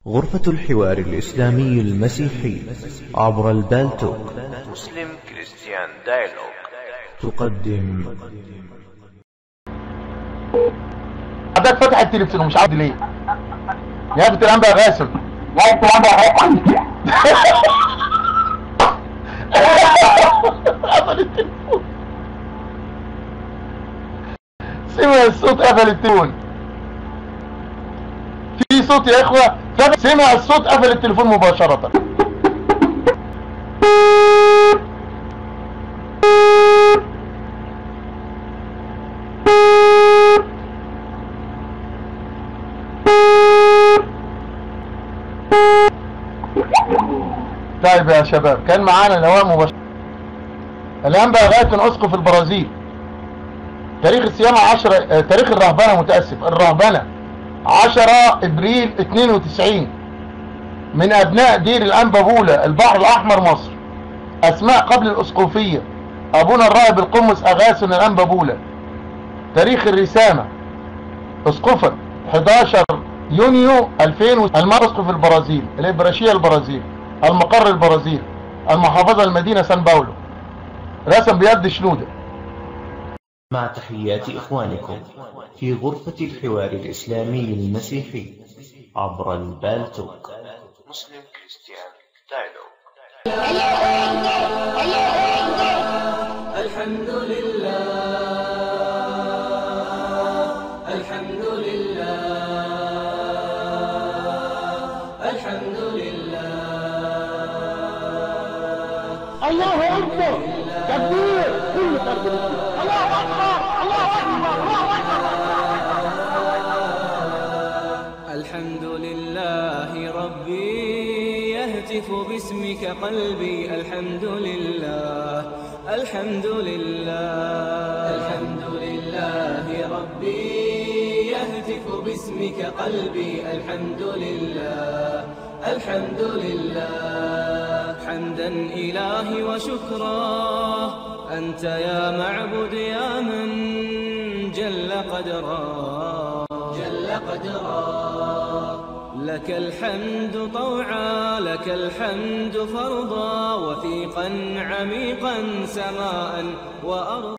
غرفة الحوار الإسلامي المسيحي عبر البالتوك مسلم كريستيان دايلوج تقدم حضرتك فاتح التلفزيون ومش عارف ليه يا ابني الان بقى غاسل يا ابني الان بقى غاسل قفل التليفون سمع الصوت قفل التليفون في صوت يا اخوة سمع الصوت قفل التليفون مباشرة طيب يا شباب كان معانا نوام مباشر الان بقى غاية اسقف البرازيل تاريخ الصيامة 10 آه، تاريخ الرهبنة متأسف الرهبنة 10 ابريل 92 من ابناء دير الانبابولة البحر الاحمر مصر اسماء قبل الاسقفية ابونا الراهب القمص اغاثن الانبابولة تاريخ الرسامة اسقفا 11 يونيو 2000 المسقف البرازيل الابراشية البرازيل المقر البرازيل المحافظة المدينة سان باولو رسم بيد شنودة مع تحيات إخوانكم في غرفة الحوار الإسلامي المسيحي عبر البالتوك مسلم كريستيان دايلوج الحمد لله الحمد لله الحمد لله الله اكبر تكبير كل فرد الله اكبر الله اكبر الله الحمد لله ربي يهتف باسمك قلبي الحمد لله الحمد لله الحمد لله ربي يهتف باسمك قلبي الحمد لله الحمد لله حمدا إلهي وشكرا أنت يا معبد يا من جل قدرا جل قدرا لك الحمد طوعا لك الحمد فرضا وثيقا عميقا سماء وأرضا